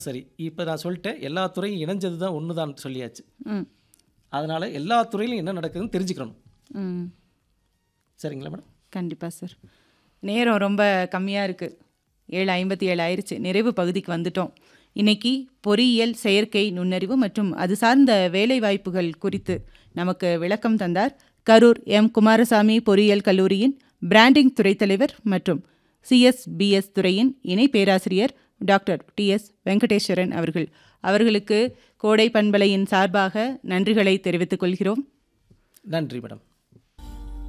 சரி இப்போ நான் சொல்லிட்டேன் எல்லா துறையும் இணைஞ்சது தான் ஒன்று தான் சொல்லியாச்சு ம் அதனால் எல்லா துறையிலும் என்ன நடக்குதுன்னு தெரிஞ்சுக்கணும் ம் சரிங்களா மேடம் கண்டிப்பாக சார் நேரம் ரொம்ப கம்மியாக இருக்குது ஏழு ஐம்பத்தி ஏழு ஆயிடுச்சு நிறைவு பகுதிக்கு வந்துட்டோம் இன்னைக்கு பொறியியல் செயற்கை நுண்ணறிவு மற்றும் அது சார்ந்த வேலைவாய்ப்புகள் குறித்து நமக்கு விளக்கம் தந்தார் கரூர் எம் குமாரசாமி பொறியியல் கல்லூரியின் பிராண்டிங் துறைத் தலைவர் மற்றும் சிஎஸ்பிஎஸ் துறையின் இணை பேராசிரியர் டாக்டர் டி எஸ் வெங்கடேஸ்வரன் அவர்கள் அவர்களுக்கு கோடை பண்பலையின் சார்பாக நன்றிகளை தெரிவித்துக் கொள்கிறோம் நன்றி மேடம்